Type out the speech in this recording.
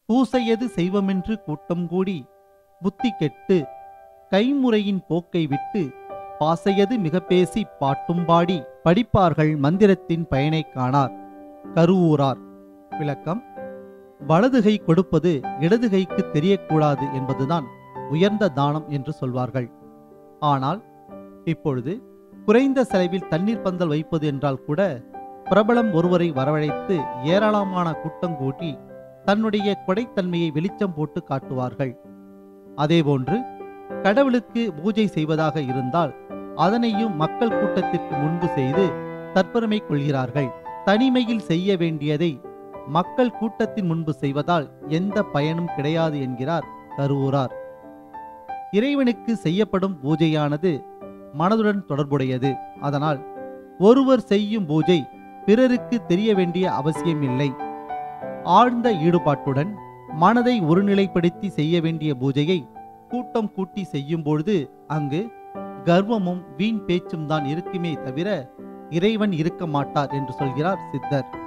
பூசையது செய்வமென்று கூட்டம் கூடி புத்தி கெட்டு கைமுறையின் போக்கை விட்டு பாசையது மிக பேசி பாட்டும் பாடி படிப்பார்கள் மந்திரத்தின் பயனை காணார் கருவூரார் விளக்கம் வலதுகை கொடுப்பது இடதுகைக்கு தெரியக்கூடாது என்பதுதான் உயர்ந்த தானம் என்று சொல்வார்கள் ஆனால் இப்பொழுது குறைந்த செலவில் தண்ணீர் பந்தல் வைப்பது என்றால் கூட பிரபலம் ஒருவரை வரவழைத்து ஏராளமான கூட்டம் கூட்டி தன்னுடைய கொடைத்தன்மையை வெளிச்சம் போட்டு காட்டுவார்கள் அதேபோன்று கடவுளுக்கு பூஜை செய்வதாக இருந்தால் அதனையும் மக்கள் கூட்டத்திற்கு முன்பு செய்து தற்பெருமை கொள்கிறார்கள் தனிமையில் செய்ய வேண்டியதை மக்கள் கூட்டத்தின் முன்பு செய்வதால் எந்த பயனும் கிடையாது என்கிறார் கருவூரார் இறைவனுக்கு செய்யப்படும் பூஜையானது மனதுடன் தொடர்புடையது அதனால் ஒருவர் செய்யும் பூஜை பிறருக்கு தெரிய வேண்டிய அவசியமில்லை ஆழ்ந்த ஈடுபாட்டுடன் மனதை ஒருநிலைப்படுத்தி செய்ய வேண்டிய பூஜையை கூட்டம் கூட்டி செய்யும் பொழுது அங்கு கர்வமும் வீண் பேச்சும் தான் இருக்குமே தவிர இறைவன் இருக்க மாட்டார் என்று சொல்கிறார் சித்தர்